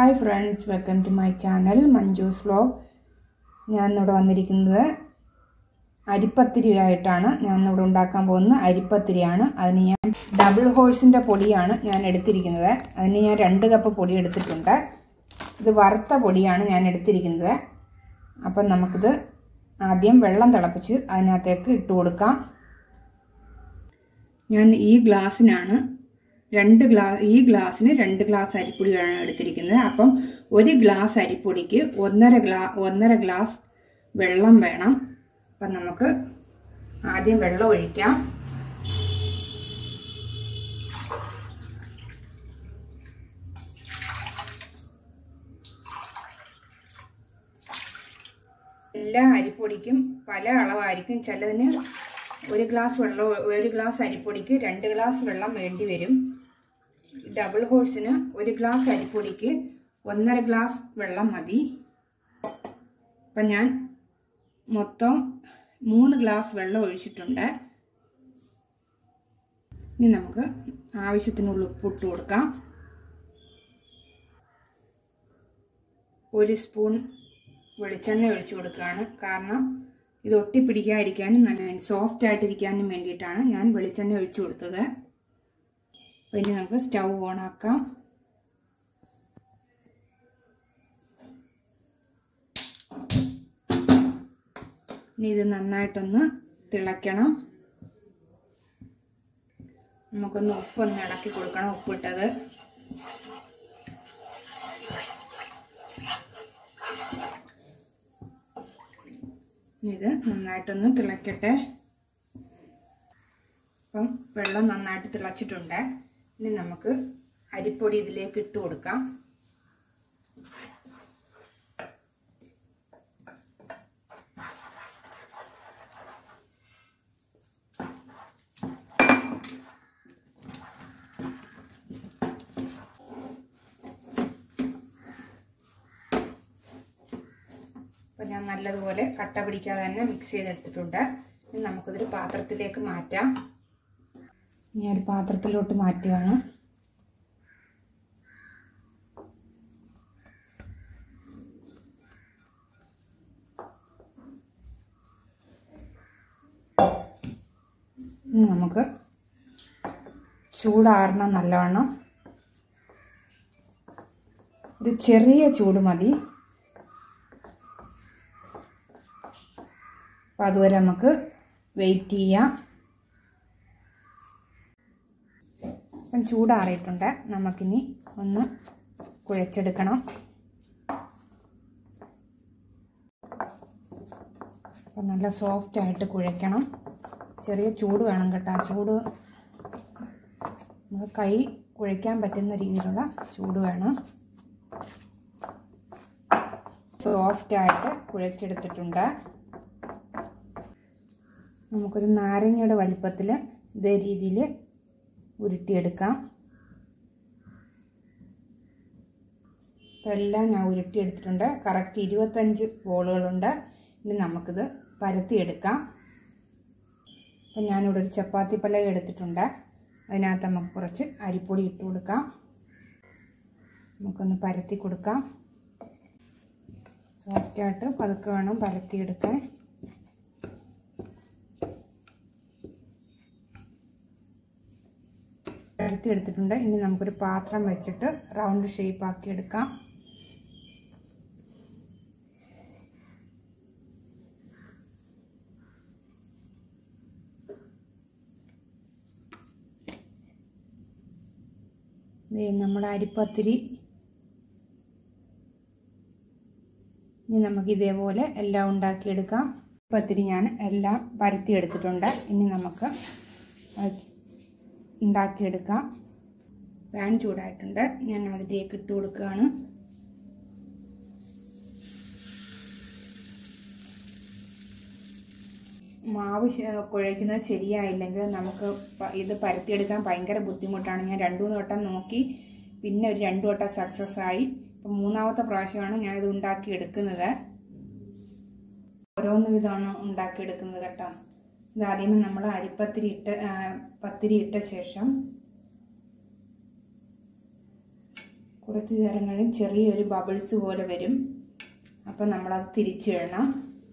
hi friends welcome to my channel Manju's vlog ഞാൻ ഇന്നിവിടെ വന്നിരിക്കുന്നത് അരിപ്പത്തിരിയായിട്ടാണ് ഞാൻ ഇവിടെ ഉണ്ടാക്കാൻ പോകുന്നത് അരിപ്പത്തിരിയാണ് അതിന് ഞാൻ ഡബിൾ ഹോഴ്സിൻ്റെ പൊടിയാണ് ഞാൻ എടുത്തിരിക്കുന്നത് അതിന് ഞാൻ രണ്ട് കപ്പ് പൊടി എടുത്തിട്ടുണ്ട് ഇത് വറുത്ത പൊടിയാണ് ഞാൻ എടുത്തിരിക്കുന്നത് അപ്പം നമുക്കിത് ആദ്യം വെള്ളം തിളപ്പിച്ച് അതിനകത്തേക്ക് ഇട്ട് കൊടുക്കാം ഞാൻ ഈ ഗ്ലാസ്സിനാണ് രണ്ട് ഗ്ലാസ് ഈ ഗ്ലാസ്സിന് രണ്ട് ഗ്ലാസ് അരിപ്പൊടിയാണ് എടുത്തിരിക്കുന്നത് അപ്പം ഒരു ഗ്ലാസ് അരിപ്പൊടിക്ക് ഒന്നര ഗ്ലാ ഒന്നര ഗ്ലാസ് വെള്ളം വേണം അപ്പം നമുക്ക് ആദ്യം വെള്ളം ഒഴിക്കാം എല്ലാ അരിപ്പൊടിക്കും പല അളവായിരിക്കും ചിലതിന് ഒരു ഗ്ലാസ് വെള്ളം ഒരു ഗ്ലാസ് അരിപ്പൊടിക്ക് രണ്ട് ഗ്ലാസ് വെള്ളം വേണ്ടി വരും ഡബിൾ ഹോഴ്സിന് ഒരു ഗ്ലാസ് അരിപ്പൊടിക്ക് ഒന്നര ഗ്ലാസ് വെള്ളം മതി അപ്പം ഞാൻ മൊത്തം മൂന്ന് ഗ്ലാസ് വെള്ളം ഒഴിച്ചിട്ടുണ്ട് ഇനി നമുക്ക് ആവശ്യത്തിനുള്ള ഉപ്പിട്ട് കൊടുക്കാം ഒരു സ്പൂൺ വെളിച്ചെണ്ണ ഒഴിച്ചു കൊടുക്കുകയാണ് കാരണം ഇത് ഒട്ടിപ്പിടിക്കാതിരിക്കാനും നല്ല സോഫ്റ്റ് ആയിട്ടിരിക്കാനും വേണ്ടിയിട്ടാണ് ഞാൻ വെളിച്ചെണ്ണ ഒഴിച്ചു കൊടുത്തത് അപ്പോൾ ഇനി നമുക്ക് സ്റ്റൗ ഓൺ ആക്കാം ഇനി ഇത് നന്നായിട്ടൊന്ന് തിളയ്ക്കണം നമുക്കൊന്ന് ഉപ്പൊന്ന് ഇളക്കി കൊടുക്കണം ഉപ്പിട്ടത് ഇത് നന്നായിട്ടൊന്ന് തിളയ്ക്കട്ടെ അപ്പം വെള്ളം നന്നായിട്ട് തിളച്ചിട്ടുണ്ട് ഇനി നമുക്ക് അരിപ്പൊടി ഇതിലേക്ക് ഇട്ട് കൊടുക്കാം അപ്പം ഞാൻ നല്ലതുപോലെ കട്ട പിടിക്കാതെ തന്നെ മിക്സ് ചെയ്തെടുത്തിട്ടുണ്ട് ഇനി നമുക്കിതൊരു പാത്രത്തിലേക്ക് മാറ്റാം ഞാൻ ഒരു പാത്രത്തിലോട്ട് മാറ്റുകയാണ് ഇനി നമുക്ക് ചൂടാറണം നല്ലവണ്ണം ഒരു ചെറിയ ചൂട് മതി അപ്പം അതുവരെ നമുക്ക് വെയിറ്റ് ചെയ്യാം അപ്പം ചൂടാറിയിട്ടുണ്ട് നമുക്കിനി ഒന്ന് കുഴച്ചെടുക്കണം അപ്പം നല്ല സോഫ്റ്റ് ആയിട്ട് കുഴയ്ക്കണം ചെറിയ ചൂട് വേണം കേട്ടോ ആ ചൂട് നമുക്ക് കൈ കുഴയ്ക്കാൻ പറ്റുന്ന രീതിയിലുള്ള ചൂട് വേണം സോഫ്റ്റായിട്ട് കുഴച്ചെടുത്തിട്ടുണ്ട് നമുക്കൊരു നാരങ്ങയുടെ വലിപ്പത്തിൽ ഇതേ രീതിയിൽ ഉരുട്ടിയെടുക്കാം അപ്പോൾ എല്ലാം ഞാൻ ഉരുട്ടിയെടുത്തിട്ടുണ്ട് കറക്റ്റ് ഇരുപത്തഞ്ച് ബോളുകളുണ്ട് ഇനി നമുക്കിത് പരത്തിയെടുക്കാം അപ്പം ഞാനിവിടെ ഒരു ചപ്പാത്തി പലക എടുത്തിട്ടുണ്ട് അതിനകത്ത് നമുക്ക് കുറച്ച് അരിപ്പൊടി ഇട്ട് കൊടുക്കാം നമുക്കൊന്ന് പരത്തി കൊടുക്കാം സോഫ്റ്റായിട്ട് പതുക്കെ വേണം പരത്തിയെടുക്കാൻ പരത്തി എടുത്തിട്ടുണ്ട് ഇനി നമുക്കൊരു പാത്രം വെച്ചിട്ട് റൗണ്ട് ഷേപ്പ് ആക്കി എടുക്കാം നമ്മുടെ അരിപ്പത്തിരി ഇനി നമുക്ക് ഇതേപോലെ എല്ലാം ഉണ്ടാക്കിയെടുക്കാം പത്തിരി ഞാൻ എല്ലാം പരത്തി എടുത്തിട്ടുണ്ട് ഇനി നമുക്ക് ഉണ്ടാക്കിയെടുക്കാം പാൻ ചൂടായിട്ടുണ്ട് ഞാൻ അതിലേക്ക് ഇട്ട് കൊടുക്കുകയാണ് മാവ് കുഴയ്ക്കുന്നത് ശരിയായില്ലെങ്കിൽ നമുക്ക് ഇത് പരത്തിയെടുക്കാൻ ഭയങ്കര ബുദ്ധിമുട്ടാണ് ഞാൻ രണ്ടു മൂന്ന് വട്ടം നോക്കി പിന്നെ ഒരു രണ്ടു വട്ടം സക്സസ് ആയി ഇപ്പം മൂന്നാമത്തെ പ്രാവശ്യമാണ് ഞാൻ ഇത് ഉണ്ടാക്കിയെടുക്കുന്നത് ഓരോന്ന് വിധമാണ് ഉണ്ടാക്കിയെടുക്കുന്നത് കേട്ടോ ഇതാദ്യമേ നമ്മൾ അരിപ്പത്തിരി ഇട്ട് പത്തിരി ഇട്ട ശേഷം കുറച്ച് നേരം കഴിഞ്ഞ് ചെറിയൊരു ബബിൾസ് പോലെ വരും അപ്പം നമ്മളത് തിരിച്ചിടണം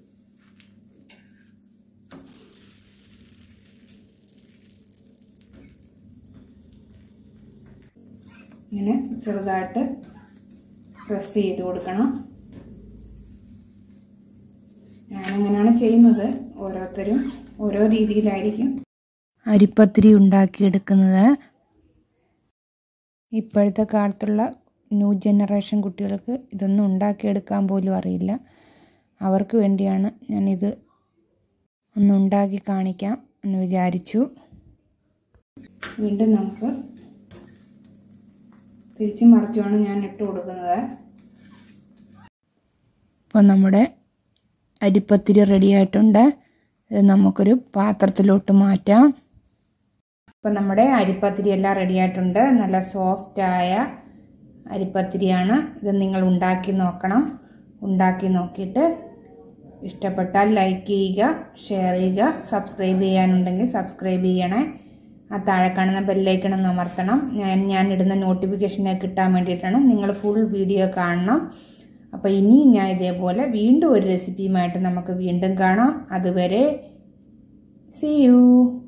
ഇങ്ങനെ ചെറുതായിട്ട് പ്രസ് ചെയ്ത് കൊടുക്കണം ഞാനങ്ങനെയാണ് ചെയ്യുന്നത് ഓരോരുത്തരും ഓരോ രീതിയിലായിരിക്കും അരിപ്പത്തിരി ഉണ്ടാക്കിയെടുക്കുന്നത് ഇപ്പോഴത്തെ കാലത്തുള്ള ന്യൂ ജനറേഷൻ കുട്ടികൾക്ക് ഇതൊന്നും ഉണ്ടാക്കിയെടുക്കാൻ പോലും അറിയില്ല അവർക്ക് വേണ്ടിയാണ് ഞാനിത് ഒന്ന് ഉണ്ടാക്കി കാണിക്കാം എന്ന് വിചാരിച്ചു വീണ്ടും നമുക്ക് തിരിച്ചു മറിച്ചുമാണ് ഞാൻ ഇട്ട് കൊടുക്കുന്നത് അപ്പോൾ നമ്മുടെ അരിപ്പത്തിരി റെഡി ആയിട്ടുണ്ട് ഇത് നമുക്കൊരു പാത്രത്തിലോട്ട് മാറ്റാം അപ്പോൾ നമ്മുടെ അരിപ്പത്തിരി എല്ലാം റെഡി ആയിട്ടുണ്ട് നല്ല സോഫ്റ്റായ അരിപ്പത്തിരിയാണ് ഇത് നിങ്ങൾ ഉണ്ടാക്കി നോക്കണം ഉണ്ടാക്കി നോക്കിയിട്ട് ഇഷ്ടപ്പെട്ടാൽ ലൈക്ക് ചെയ്യുക ഷെയർ ചെയ്യുക സബ്സ്ക്രൈബ് ചെയ്യാനുണ്ടെങ്കിൽ സബ്സ്ക്രൈബ് ചെയ്യണേ ആ താഴെ കാണുന്ന ബെല്ലൈക്കണം അമർത്തണം ഞാൻ ഞാൻ ഇടുന്ന നോട്ടിഫിക്കേഷൻ കിട്ടാൻ വേണ്ടിയിട്ടാണ് നിങ്ങൾ ഫുൾ വീഡിയോ കാണണം അപ്പോൾ ഇനി ഞാൻ ഇതേപോലെ വീണ്ടും ഒരു റെസിപ്പിയുമായിട്ട് നമുക്ക് വീണ്ടും കാണാം അതുവരെ സി യു